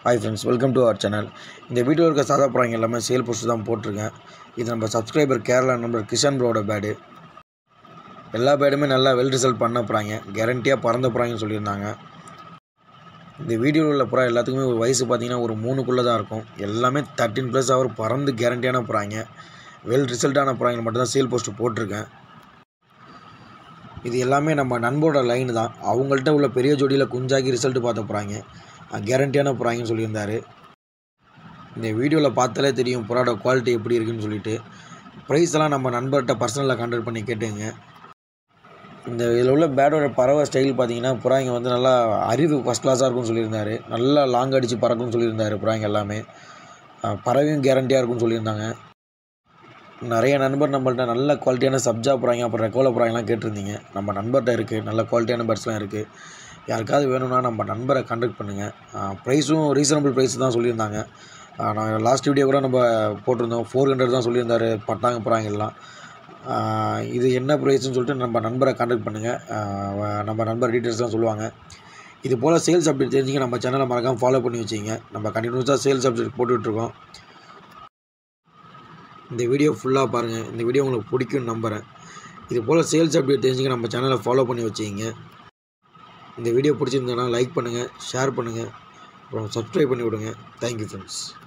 hi friends welcome to our channel இந்த video இருக்க சாதா ப்ராங்க எல்லாமே சேல் போஸ்ட் தான் போட்டிருக்கேன் இது நம்ம சப்ஸ்கிரைபர் கேரளா நம்பர் கிஷன் ப்ரோட பேடு எல்லா பேடுமே நல்லா வெல் ரிசல்ட் பண்ண ப்ராங்க கேரண்டியாக பறந்த ப்ராங்கன்னு சொல்லியிருந்தாங்க இந்த வீடியோவில் உள்ள புறா எல்லாத்துக்குமே ஒரு வயசு பார்த்தீங்கன்னா ஒரு மூணுக்குள்ளே தான் இருக்கும் எல்லாமே தேர்ட்டின் ப்ளஸ் அவர் பறந்து கேரண்டியான ப்ராங்க வெல் ரிசல்ட்டான ப்ராங்க மட்டும்தான் சேல் போஸ்ட் போட்டிருக்கேன் இது எல்லாமே நம்ம நண்பரோட லைன் தான் அவங்கள்ட்ட உள்ள பெரிய ஜோடியில் குஞ்சாக்கி ரிசல்ட் பார்த்த போகிறாங்க கேரண்டியான புறாங்கன்னு சொல்லியிருந்தாரு இந்த வீடியோவில் பார்த்தாலே தெரியும் புறாட குவாலிட்டி எப்படி இருக்குன்னு சொல்லிட்டு ப்ரைஸ் எல்லாம் நம்ம நண்பர்கிட்ட பர்சனலில் கான்டாக்ட் பண்ணி கேட்டுங்க இந்த இதில் உள்ள பேடோட பறவை ஸ்டைல் பார்த்தீங்கன்னா புறாங்க வந்து நல்லா அறிவு ஃபஸ்ட் கிளாஸாக இருக்கும்னு சொல்லியிருந்தாரு நல்லா லாங் அடித்து பறக்கும்னு சொல்லியிருந்தாரு புறாங்க எல்லாமே அஹ் பறவையும் கேரண்டியாக இருக்கும்னு சொல்லியிருந்தாங்க நிறைய நண்பர் நம்மள்ட்ட நல்ல குவாலிட்டியான சப்ஜா புறாங்க அப்புறம் ரெக்கோல புறாங்கலாம் கேட்டிருந்தீங்க நம்ம நண்பர்கிட்ட இருக்குது நல்ல குவாலிட்டியான பேர்ட்ஸ்லாம் இருக்குது யாருக்காவது வேணும்னா நம்ம நண்பரை கான்டாக்ட் பண்ணுங்கள் ப்ரைஸும் ரீசனபிள் ப்ரைஸ் தான் சொல்லியிருந்தாங்க ஆஹ் நான் லாஸ்ட் வீடியோ கூட நம்ம போட்டிருந்தோம் ஃபோர் ஹண்ட்ரட் தான் சொல்லியிருந்தாரு பட்டாங்க புறாங்க எல்லாம் ஆஹ் இது என்ன ப்ரைஸ்னு சொல்லிட்டு நம்ம நண்பரை கான்டாக்ட் பண்ணுங்கள் நம்ம நண்பர் டீட்டெயில்ஸ் தான் சொல்லுவாங்க இது போல் சேல்ஸ் அப்டேட் தெரிஞ்சுக்க நம்ம சேனலை மறக்காமல் ஃபாலோ பண்ணி வச்சிங்க நம்ம கண்டினியூஸாக சேல்ஸ் அப்டேட் போட்டுட்ருக்கோம் இந்த வீடியோ ஃபுல்லாக பாருங்கள் இந்த வீடியோ உங்களுக்கு பிடிக்கும்னு நம்புகிறேன் இது போல் சேல்ஸ் அப்டேட் தெரிஞ்சுக்க நம்ம சேனலை ஃபாலோ பண்ணி வச்சிங்க இந்த வீடியோ பிடிச்சிருந்ததுன்னா லைக் பண்ணுங்கள் ஷேர் பண்ணுங்கள் அப்புறம் சப்ஸ்கிரைப் பண்ணி விடுங்க தேங்க்யூ ஃப்ரெண்ட்ஸ்